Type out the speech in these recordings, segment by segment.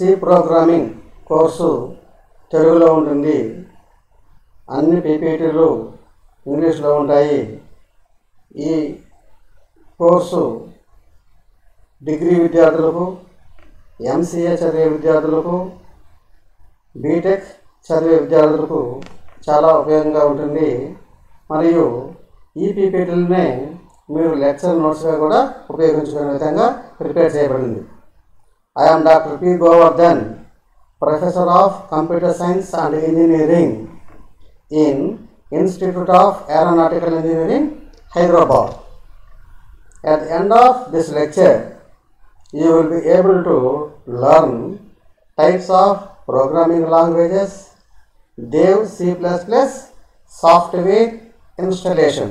C programming course తెలుగులో ఉంటుంది అన్ని పీపీటీలు ఇంగ్లీష్లో ఉంటాయి ఈ కోర్సు డిగ్రీ విద్యార్థులకు ఎంసీఏ చదివే విద్యార్థులకు బీటెక్ చదివే విద్యార్థులకు చాలా ఉపయోగంగా ఉంటుంది మరియు ఈ పీపీటీలనే మీరు లెక్చర్ నోట్స్గా కూడా ఉపయోగించుకునే విధంగా ప్రిపేర్ చేయబడింది I'm doctor P Govardhan professor of computer science and engineering in institute of aeronautical engineering Hyderabad At the end of this lecture, you will be able to learn types of programming languages, Dev C++, software installation.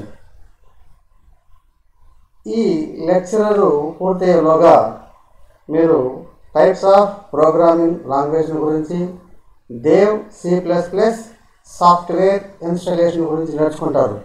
ఈ lecturer పూర్తయ్యేలోగా మీరు types of programming language గురించి dev C plus plus software installation గురించి నేర్చుకుంటారు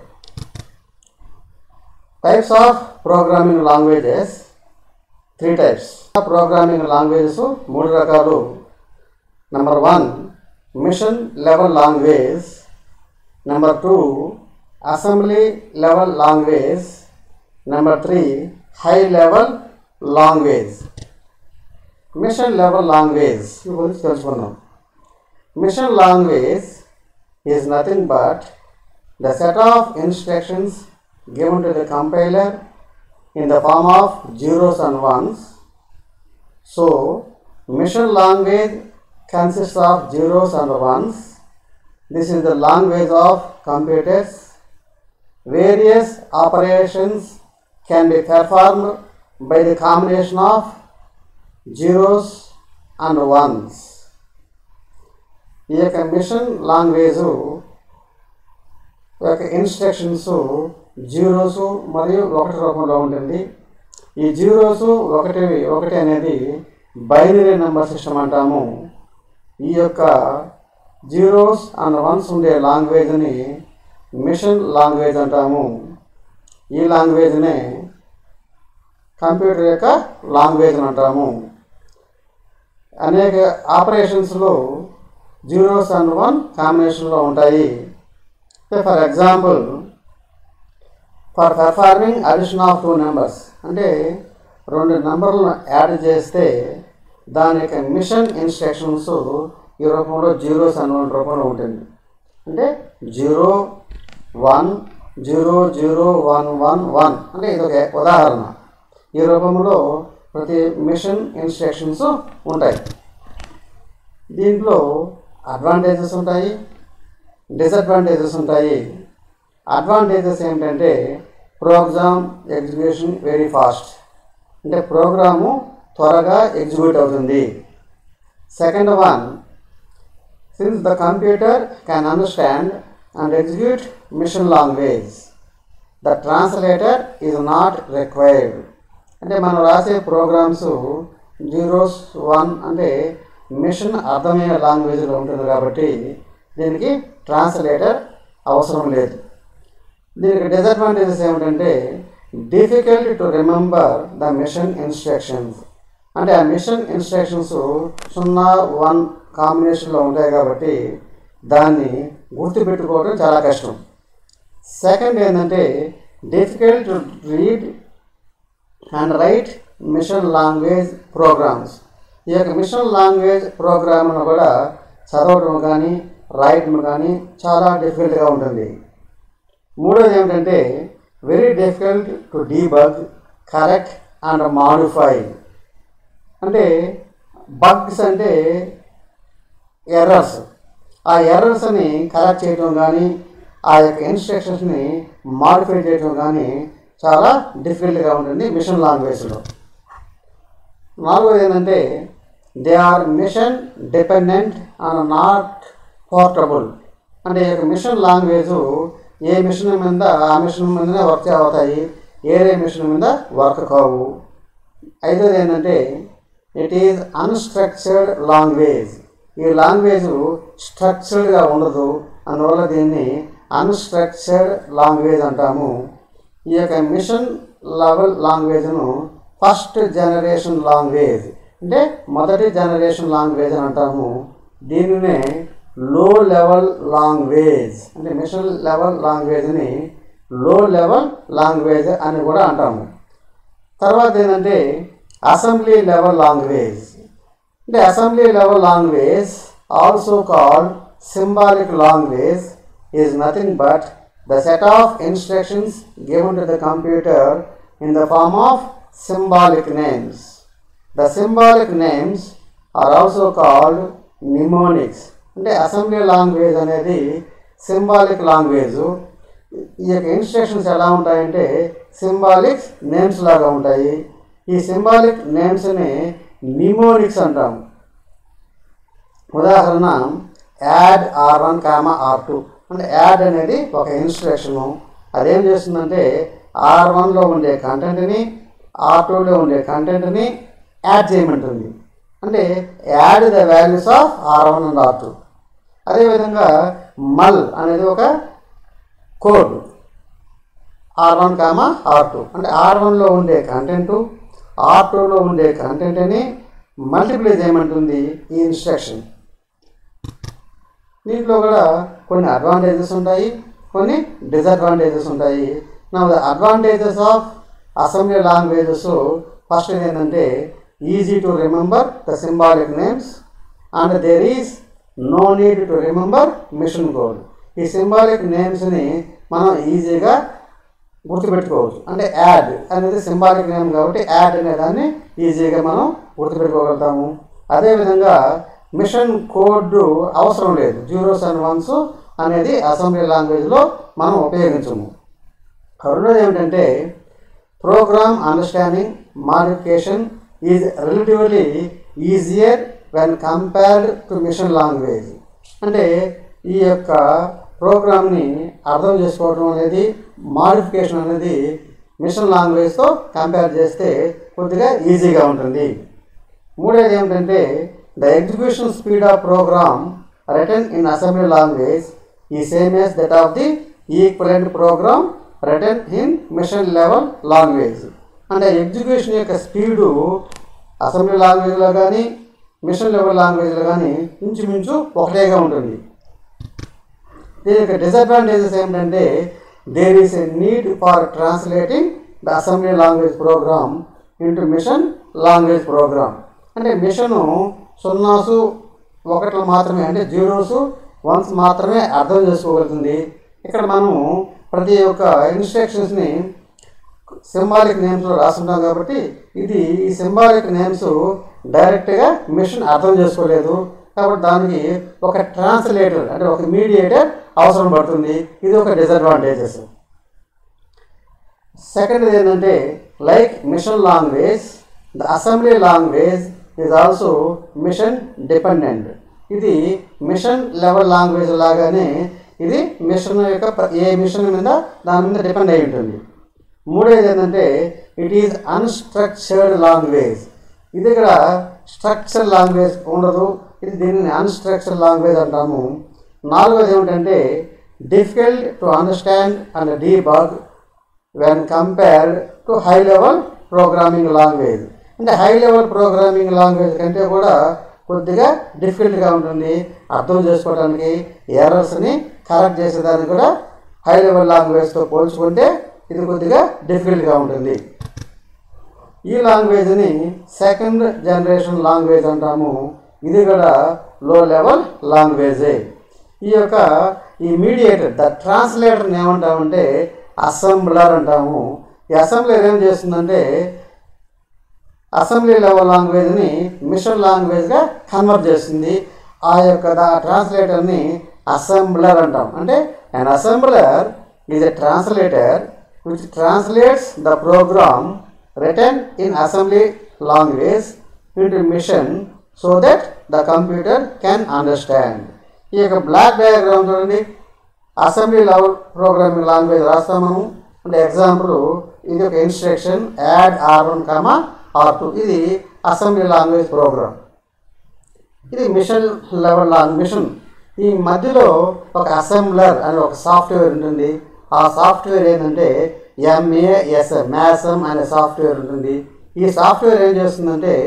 types of programming languages three types programming languages మూడు రకాలు number one machine level language number two assembly level language number three high level language machine level language గురించి తెలుసుకుందాం machine language is nothing but the set of instructions given to the compiler in the form of zeros and ones. So, mission language consists of zeros and ones. This is the language of computers. Various operations can be performed by the combination of zeros and ones. ఈ యొక్క machine language యొక్క instructions zeros మరియు ఒకటి రూపంలో ఉంటుంది ఈ zeros ఒకటి ఒకటి అనేది బైనరీ నెంబర్ సిస్టమ్ అంటాము ఈ యొక్క జీరోస్ అండ్ వన్స్ ఉండే లాంగ్వేజ్ని మిషన్ లాంగ్వేజ్ అంటాము ఈ లాంగ్వేజ్నే కంప్యూటర్ యొక్క లాంగ్వేజ్ అని అంటాము అనేక ఆపరేషన్స్లో జీరోస్ అండ్ వన్ కాంబినేషన్లో ఉంటాయి for example for performing addition of two numbers అంటే రెండు నెంబర్లను యాడ్ చేస్తే దాని యొక్క మిషన్ ఇన్స్ట్రక్షన్స్ ఈ రూపంలో జీరోస్ అనే రూపంలో ఉంటుంది అంటే zero one zero zero one one one అంటే ఇది ఒక ఉదాహరణ ఈ రూపంలో ప్రతి మిషన్ ఇన్స్ట్రక్షన్స్ ఉంటాయి దీంట్లో అడ్వాంటేజెస్ ఉంటాయి డిసడ్వాంటేజెస్ ఉంటాయి అడ్వాంటేజెస్ ఏంటంటే ప్రోగ్రామ్ ఎగ్జిక్యూషన్ వెరీ ఫాస్ట్ అంటే ప్రోగ్రాము త్వరగా ఎగ్జిక్యూట్ అవుతుంది second one since the computer can understand and execute machine language the translator is not required అంటే మనం రాసే ప్రోగ్రామ్స్ జీరోస్ వన్ అంటే మిషన్ అర్థమైన లాంగ్వేజ్లో ఉంటుంది కాబట్టి దీనికి ట్రాన్స్లేటర్ అవసరం లేదు దీనికి డిసడ్వాంటేజెస్ ఏమిటంటే difficult to remember the machine instructions అంటే ఆ మిషన్ ఇన్స్ట్రక్షన్స్ సున్నా వన్ కాంబినేషన్లో ఉంటాయి కాబట్టి దాన్ని గుర్తుపెట్టుకోవడం చాలా కష్టం సెకండ్ ఏంటంటే difficult to read and write machine language programs ఈ యొక్క మిషన్ లాంగ్వేజ్ ప్రోగ్రామ్ను కూడా చదవడం కానీ రాయటం కానీ చాలా డిఫికల్ట్గా ఉంటుంది మూడోది ఏమిటంటే very difficult to debug correct and modify అంటే బగ్స్ అంటే ఎర్రర్స్ ఆ ఎర్రర్స్ని కరెక్ట్ చేయడం కానీ ఆ యొక్క ఇన్స్ట్రక్షన్స్ని మాడిఫై చేయడం కానీ చాలా డిఫికల్ట్గా ఉంటుంది మిషన్ లాంగ్వేజ్లో నాలుగోది ఏంటంటే they are machine dependent and not portable అంటే ఈ యొక్క మిషన్ లాంగ్వేజ్ ఏ మిషన్ మీద ఆ మిషన్ మీదనే వర్క్ అవుతాయి ఏరే మిషన్ మీద వర్క్ కావు ఐదోది ఏంటంటే ఇట్ ఈజ్ అన్స్ట్రక్చర్డ్ లాంగ్వేజ్ ఈ లాంగ్వేజ్ స్ట్రక్చర్డ్గా ఉండదు అందువల్ల దీన్ని అన్స్ట్రక్చర్డ్ లాంగ్వేజ్ అంటాము ఈ యొక్క మిషన్ లెవెల్ లాంగ్వేజ్ను ఫస్ట్ జనరేషన్ లాంగ్వేజ్ అంటే మొదటి జనరేషన్ లాంగ్వేజ్ అని అంటాము దీనినే లో లెవెల్ లాంగ్వేజ్ అంటే మిషన్ లెవెల్ లాంగ్వేజ్ని లో లెవెల్ లాంగ్వేజ్ అని కూడా అంటాము తర్వాత ఏంటంటే అసెంబ్లీ లెవెల్ లాంగ్వేజ్ అంటే assembly level language also called symbolic language is nothing but the set of instructions given to the computer in the form of symbolic names the symbolic names are also called mnemonics అంటే assembly language అనేది symbolic language ఈ యొక్క instructions ఎలా ఉంటాయంటే symbolic names లాగా ఉంటాయి ఈ symbolic నేమ్స్ని mnemonics అంటాం ఉదాహరణ add R one comma R two అంటే యాడ్ అనేది ఒక ఇన్స్ట్రక్షను అదేం చేస్తుందంటే ఆర్ వన్లో ఉండే కంటెంట్ని ఆర్ టూలో ఉండే కంటెంట్ని యాడ్ చేయమంటుంది అంటే add the values of R one and R two అదేవిధంగా మల్ అనేది ఒక code R one comma R two అంటే ఆర్ వన్లో ఉండే కంటెంట్ ఆర్ టూలో ఉండే కంటెంట్ని మల్టిప్లై చేయమంటుంది ఈ ఇన్స్ట్రక్షన్ దీంట్లో కూడా కొన్ని అడ్వాంటేజెస్ ఉంటాయి కొన్ని డిసడ్వాంటేజెస్ ఉంటాయి నా advantages of assembly languages first ఏంటంటే easy to remember the symbolic names and there is no need to remember machine code ఈ సింబాలిక్ నేమ్స్ని మనం ఈజీగా గుర్తుపెట్టుకోవచ్చు అంటే యాడ్ అనేది సింబాలిక్ నేమ్ కాబట్టి యాడ్ అనే దాన్ని ఈజీగా మనం గుర్తుపెట్టుకోగలుగుతాము అదేవిధంగా మిషన్ కోడ్ అవసరం లేదు జీరోస్ అండ్ వన్స్ అనేది అసెంబ్లీ లాంగ్వేజ్లో మనం ఉపయోగించము రెండోది ఏమిటంటే program understanding modification is relatively easier when compared to machine language అంటే ఈ యొక్క ప్రోగ్రామ్ని అర్థం చేసుకోవడం అనేది మాడిఫికేషన్ అనేది మిషన్ లాంగ్వేజ్తో కంపేర్ చేస్తే కొద్దిగా ఈజీగా ఉంటుంది మూడోది ఏమిటంటే the execution speed of program written in assembly language is same as that of the equivalent program written in machine level language అంటే ఎగ్జిక్యూషన్ యొక్క స్పీడు అసెంబ్లీ లాంగ్వేజ్లో కానీ మిషన్ లెవెల్ లాంగ్వేజ్లో కానీ ఇంచుమించు ఒకటేగా ఉంటుంది దీని యొక్క డిసడ్వాంటేజెస్ ఏంటంటే there is a need for translating the assembly language program into machine language program అంటే మిషను సున్నాసు ఒకట్లు మాత్రమే అంటే జీరోస్ వన్స్ మాత్రమే అర్థం చేసుకోగలుగుతుంది ఇక్కడ మనము ప్రతి ఒక్క ఇన్స్ట్రక్షన్స్ని సింబాలిక్ నేమ్స్లో రాస్తుంటాం కాబట్టి ఇది ఈ సింబాలిక్ నేమ్స్ డైరెక్ట్గా మిషన్ అర్థం చేసుకోలేదు కాబట్టి దానికి ఒక ట్రాన్స్లేటర్ అంటే ఒక మీడియేటర్ అవసరం పడుతుంది ఇది ఒక డిసడ్వాంటేజెస్ సెకండ్ ఏంటంటే like machine language the assembly language is also machine dependent ఇది మిషన్ లెవెల్ లాంగ్వేజ్ లాగానే ఇది మిషన్ యొక్క ప్ర- ఏ మిషన్ మీద దాని మీద డిపెండ్ అయి ఉంటుంది మూడోది ఏంటంటే ఇట్ ఈజ్ అన్స్ట్రక్చర్డ్ లాంగ్వేజ్ ఇది ఇక్కడ స్ట్రక్చర్ లాంగ్వేజ్ ఉండదు ఇది దీనిని అన్స్ట్రక్చర్ లాంగ్వేజ్ అంటాము నాలుగోది ఏమిటంటే difficult to understand and debug when compared to high level programming language అంటే హై లెవెల్ ప్రోగ్రామింగ్ లాంగ్వేజ్ కంటే కూడా కొద్దిగా డిఫికల్ట్గా ఉంటుంది అర్థం చేసుకోవడానికి ఎర్రర్స్ని కరెక్ట్ చేసేదానికి కూడా హై లెవెల్ లాంగ్వేజ్తో పోల్చుకుంటే ఇది కొద్దిగా డిఫికల్ట్గా ఉంటుంది ఈ లాంగ్వేజ్ని సెకండ్ జనరేషన్ లాంగ్వేజ్ అంటాము ఇది కూడా లో లెవెల్ లాంగ్వేజే ఈ యొక్క ఈ మీడియేటర్ ద ట్రాన్స్లేటర్ని ఏమంటామంటే అసెంబ్లర్ అంటాము ఈ అసెంబ్లర్ ఏం చేస్తుందంటే అసెంబ్లీ లెవెల్ లాంగ్వేజ్ని మిషన్ లాంగ్వేజ్గా కన్వర్ట్ చేస్తుంది ఆ యొక్క దా ట్రాన్స్లేటర్ని అసెంబ్లర్ అంటాం అంటే an assembler is a translator which translates the program written in assembly language into machine so that the computer can understand ఈ యొక్క బ్లాక్ డయాగ్రామ్ చూడండి అసెంబ్లీ లెవెల్ ప్రోగ్రామింగ్ లాంగ్వేజ్ రాస్తాం మనము అంటే ఎగ్జాంపుల్ ఇది ఒక instruction add R one comma R two ఇది assembly language program ఇది మిషన్ లెవెల్ లాంగ్ మిషన్ ఈ మధ్యలో ఒక అసెంబ్లర్ అనే ఒక సాఫ్ట్వేర్ ఉంటుంది ఆ సాఫ్ట్వేర్ ఏంటంటే ఎంఏఎస్ మ్యాసమ్ అనే సాఫ్ట్వేర్ ఉంటుంది ఈ సాఫ్ట్వేర్ ఏం చేస్తుందంటే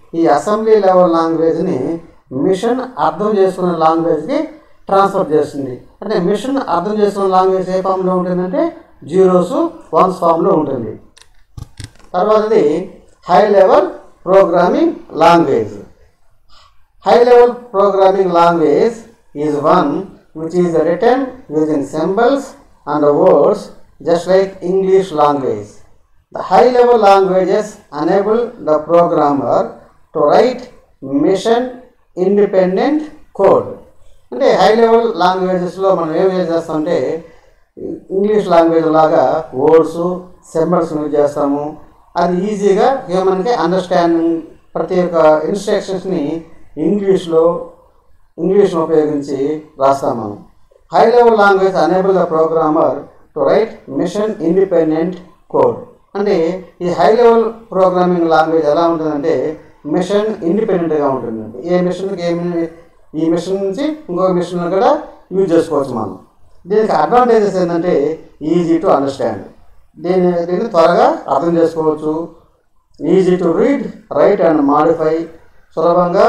ఈ అసెంబ్లీ లెవెల్ లాంగ్వేజ్ని మిషన్ అర్థం చేసుకునే లాంగ్వేజ్కి ట్రాన్స్ఫర్ చేస్తుంది అంటే మిషన్ అర్థం చేసుకునే లాంగ్వేజ్ ఏ ఫామ్లో ఉంటుందంటే జీరోస్ వన్స్ ఫామ్లో ఉంటుంది తర్వాతది high level programming language high level programming language is one which is written using symbols and words just like English language The high level languages enable the programmer to write mission independent code. అంటే high level లాంగ్వేజెస్లో మనం ఏం చేస్తామంటే English language లాగా words symbols use చేస్తాము అది ఈజీగా హ్యూమన్కి understanding ప్రతి ఒక్క ఇన్స్ట్రక్షన్స్ని ఇంగ్లీష్లో ఇంగ్లీష్ను ఉపయోగించి రాస్తాం మనం high level language enable the programmer to write machine independent code అంటే ఈ హై లెవెల్ ప్రోగ్రామింగ్ లాంగ్వేజ్ ఎలా ఉంటుందంటే మిషన్ ఇండిపెండెంట్గా ఉంటుందండి ఏ మిషన్కి ఏ mi- ఈ మిషన్ నుంచి ఇంకో మిషన్ కూడా యూజ్ చేసుకోవచ్చు మనం దీనికి అడ్వాంటేజెస్ ఏంటంటే ఈజీ టు అండర్స్టాండ్ దీన్ని దీన్ని త్వరగా అర్థం చేసుకోవచ్చు easy to read write and modify సులభంగా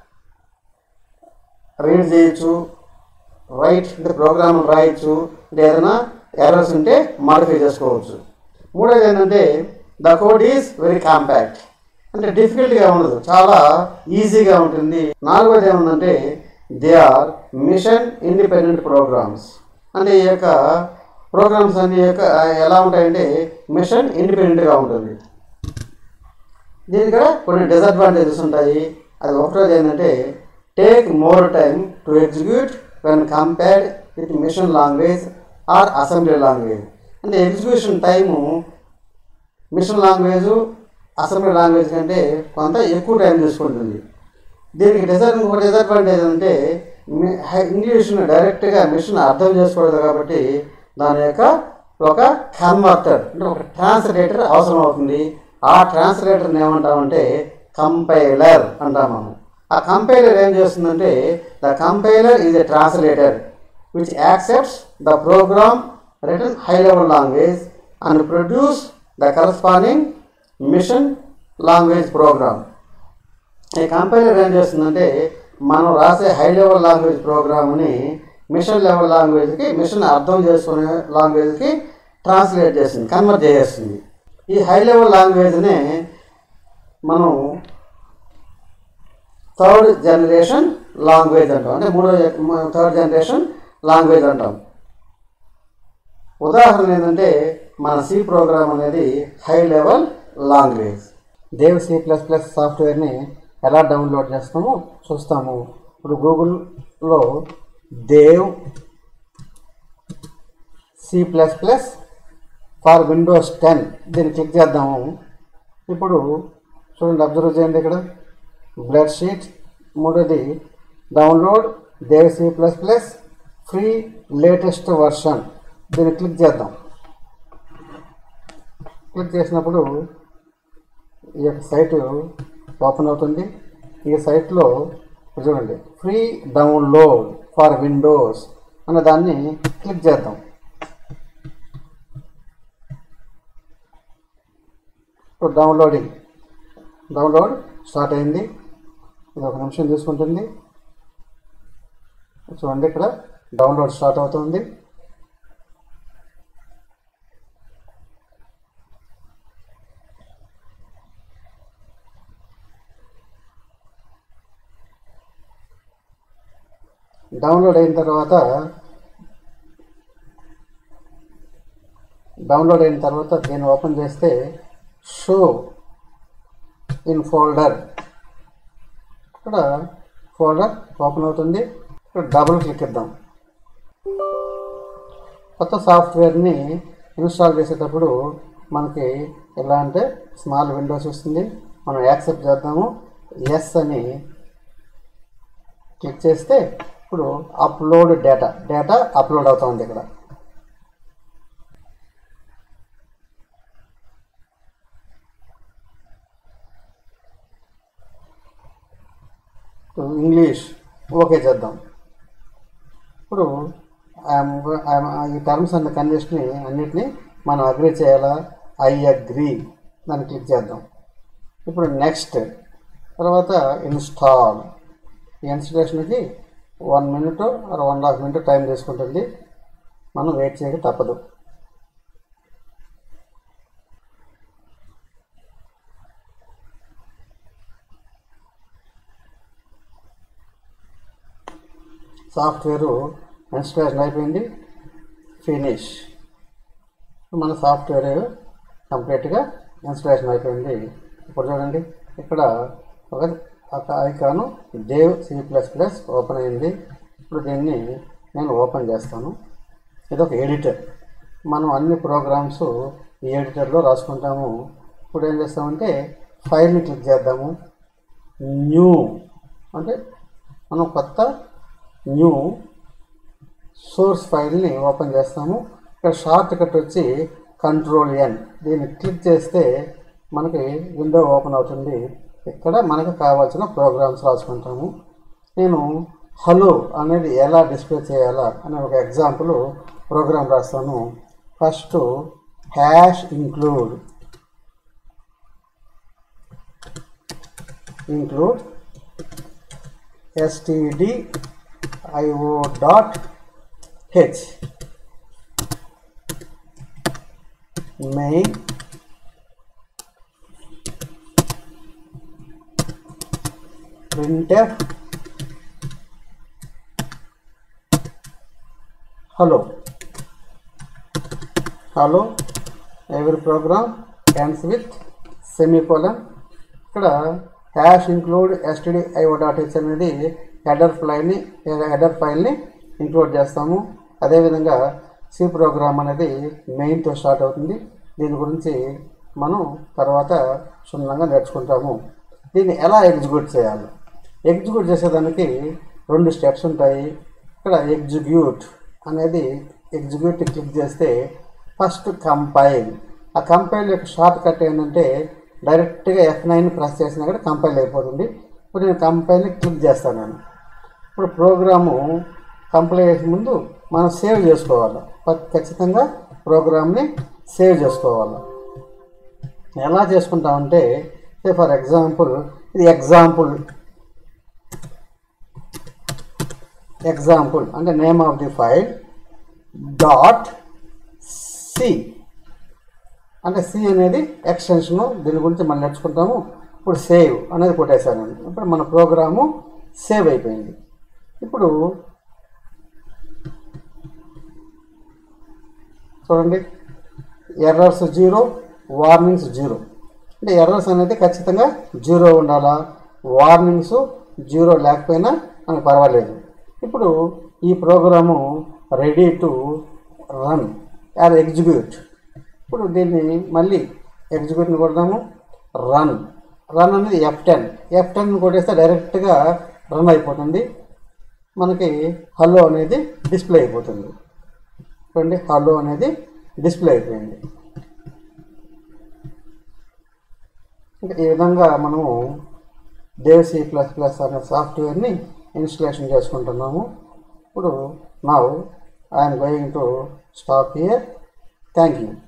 రీడ్ చేయొచ్చు రైట్ అంటే ప్రోగ్రామ్ రాయొచ్చు అంటే ఏదైనా ఎర్రర్స్ ఉంటే మాడిఫై చేసుకోవచ్చు మూడోది ఏంటంటే the code is very compact అంటే డిఫికల్ట్గా ఉండదు చాలా ఈజీగా ఉంటుంది నాలుగోది ఏముందంటే they are machine independent programs అంటే ఈ యొక్క ప్రోగ్రామ్స్ అన్ని యొక్క ఎలా ఉంటాయంటే మిషన్ ఇండిపెండెంట్గా ఉంటుంది దీనికి కూడా కొన్ని డిసడ్వాంటేజెస్ ఉంటాయి అది ఒకటోది ఏంటంటే take more time to execute when compared with machine language or assembly language అంటే execution time machine language assembly language కంటే కొంత ఎక్కువ టైం తీసుకుంటుంది దీనికి డిసైడ్ ఇంకొక డిసడ్వాంటేజ్ అంటే మీ- హై- ఇంగ్లీష్ను డైరెక్ట్గా మిషన్ అర్థం చేసుకోలేదు కాబట్టి దాని యొక్క ఒక కన్వర్టర్ అంటే ఒక ట్రాన్స్లేటర్ అవసరం అవుతుంది ఆ ట్రాన్స్లేటర్ని ఏమంటామంటే కంపైలర్ అంటాం మనం ఆ కంపైలర్ ఏం చేస్తుందంటే the compiler is a translator which accepts the program written high level language and produce the corresponding machine language program ఈ కంపైలర్ ఏం చేస్తుందంటే మనం రాసే హై లెవెల్ లాంగ్వేజ్ ప్రోగ్రామ్ని మిషన్ లెవెల్ లాంగ్వేజ్కి మిషన్ అర్థం చేసుకునే లాంగ్వేజ్కి ట్రాన్స్లేట్ చేస్తుంది కన్వర్ట్ చేసేస్తుంది ఈ హై లెవెల్ లాంగ్వేజ్నే మనం థర్డ్ జనరేషన్ లాంగ్వేజ్ అంటాం అంటే మూడో థర్డ్ జనరేషన్ లాంగ్వేజ్ అంటాం ఉదాహరణ ఏంటంటే మన సి ప్రోగ్రామ్ అనేది high level language Dev C plus plus సాఫ్ట్వేర్ని ఎలా డౌన్లోడ్ చేస్తామో చూస్తాము ఇప్పుడు గూగుల్లో Dev C plus plus for Windows ten దీన్ని క్లిక్ చేద్దాము ఇప్పుడు చూడండి అబ్జర్వ్ చేయండి ఇక్కడ బ్లడ్ షీట్ మూడోది download Dev C plus plus free latest version దీన్ని క్లిక్ చేద్దాం క్లిక్ చేసినప్పుడు ఈ యొక్క సైట్ ఓపెన్ అవుతుంది ఈ సైట్లో చూడండి ఫ్రీ డౌన్లోడ్ ఫర్ విండోస్ అన్న దాన్ని క్లిక్ చేద్దాం ఇప్పుడు డౌన్లోడింగ్ డౌన్లోడ్ స్టార్ట్ అయింది ఇది ఒక నిమిషం తీసుకుంటుంది చూడండి ఇక్కడ డౌన్లోడ్ స్టార్ట్ అవుతుంది డౌన్లోడ్ అయిన తర్వాత డౌన్లోడ్ అయిన తర్వాత దీన్ని ఓపెన్ చేస్తే షో ఇన్ ఫోల్డర్ ఇక్కడ ఫోల్డర్ ఓపెన్ అవుతుంది ఇక్కడ డబుల్ క్లిక్ ఇద్దాం కొత్త సాఫ్ట్వేర్ని ఇన్స్టాల్ చేసేటప్పుడు మనకి ఎలా అంటే స్మాల్ విండోస్ వస్తుంది మనం యాక్సెప్ట్ చేద్దాము ఎస్ అని క్లిక్ చేస్తే ఇప్పుడు అప్లోడ్ డేటా డేటా అప్లోడ్ అవుతుంది ఇక్కడ ఇంగ్లీష్ ఓకే చేద్దాం ఇప్పుడు I'm go- I'm- ఈ టర్మ్స్ అండ్ కండిషన్ అన్నిటినీ మనం అగ్రి చేయాలా ఐ అగ్రి దాన్ని క్లిక్ చేద్దాం ఇప్పుడు నెక్స్ట్ తర్వాత ఇన్స్టాల్ ఈ ఇన్స్టలేషన్కి one minute or one half minute time తీసుకుంటుంది మనం వెయిట్ చేయక తప్పదు సాఫ్ట్వేరు ఇన్స్టలేషన్ అయిపోయింది ఫినిష్ మన సాఫ్ట్వేర్ కంప్లీట్గా ఇన్స్టలేషన్ అయిపోయింది ఇప్పుడు చూడండి ఇక్కడ ఒక ఒక icon Dev C plus plus open అయింది ఇప్పుడు దీన్ని నేను ఓపెన్ చేస్తాను ఇది ఒక ఎడిటర్ మనం అన్ని ప్రోగ్రామ్స్ ఈ ఎడిటర్లో రాసుకుంటాము ఇప్పుడు ఏం చేస్తామంటే ఫైల్ని క్లిక్ చేద్దాము న్యూ అంటే మనం కొత్త న్యూ సోర్స్ ఫైల్ని ఓపెన్ చేస్తాము ఇక్కడ షార్ట్ కట్ వచ్చి కంట్రోల్ ఎన్ దీన్ని క్లిక్ చేస్తే మనకి విండో ఓపెన్ అవుతుంది ఇక్కడ మనకు కావాల్సిన ప్రోగ్రామ్స్ రాసుకుంటాము నేను హలో అనేది ఎలా డిస్ప్లే చేయాలా అనే ఒక ఎగ్జాంపుల్ ప్రోగ్రామ్ రాస్తాను first hash include include stdio dot h main printf hello hello every program ends with semicolon ఇక్కడ hash include STD IO dot H అనేది హెడర్ ఫైల్ని హెడర్ ఫైల్ని ఇంక్లూడ్ చేస్తాము అదేవిధంగా సి ప్రోగ్రామ్ అనేది మెయిన్తో స్టార్ట్ అవుతుంది దీని గురించి మనం తర్వాత క్షుణ్ణంగా నేర్చుకుంటాము దీన్ని ఎలా ఎగ్జిక్యూట్ చేయాలి ఎగ్జిక్యూట్ చేసేదానికి రెండు స్టెప్స్ ఉంటాయి ఇక్కడ ఎగ్జిక్యూట్ అనేది ఎగ్జిక్యూట్ క్లిక్ చేస్తే ఫస్ట్ కంపైల్ ఆ కంపైల్ యొక్క షార్ట్ కట్ ఏంటంటే డైరెక్ట్గా ఎఫ్ నైన్ ప్రెస్ చేసినా కూడా కంపైల్ అయిపోతుంది ఇప్పుడు నేను కంపైల్ని క్లిక్ చేస్తాను నేను ఇప్పుడు ప్రోగ్రాము కంపైల్ చేసే ముందు మనం సేవ్ చేసుకోవాలి ప- ఖచ్చితంగా ప్రోగ్రామ్ని సేవ్ చేసుకోవాలి ఎలా చేసుకుంటామంటే సే ఫర్ ఎగ్జాంపుల్ ఇది ఎగ్జాంపుల్ ఎగ్జాంపుల్ అంటే name of the file dot C అంటే సి అనేది ఎక్స్టెన్షను దీని గురించి మనం నేర్చుకుంటాము ఇప్పుడు సేవ్ అనేది కొట్టేశాను నేను ఇప్పుడు మన ప్రోగ్రాము సేవ్ అయిపోయింది ఇప్పుడు చూడండి ఎర్రర్స్ జీరో వార్నింగ్స్ జీరో అంటే ఎర్రర్స్ అనేది ఖచ్చితంగా జీరో ఉండాలా వార్నింగ్స్ జీరో లేకపోయినా మనకు పర్వాలేదు ఇప్పుడు ఈ program ready to run or execute ఇప్పుడు దీన్ని మళ్ళీ ఎగ్జిక్యూట్ని కొడదాము రన్ రన్ అనేది ఎఫ్ టెన్ ఎఫ్ టెన్ కొట్టేస్తే డైరెక్ట్గా రన్ అయిపోతుంది మనకి హలో అనేది డిస్ప్లే అయిపోతుంది చూడండి హలో అనేది డిస్ప్లే అయిపోయింది ఇంకా ఈ విధంగా మనము దేవ్ సి ప్లస్ ప్లస్ అనే సాఫ్ట్వేర్ని ఇన్స్టలేషన్ చేసుకుంటున్నాము ఇప్పుడు now I'm going to stop here thank you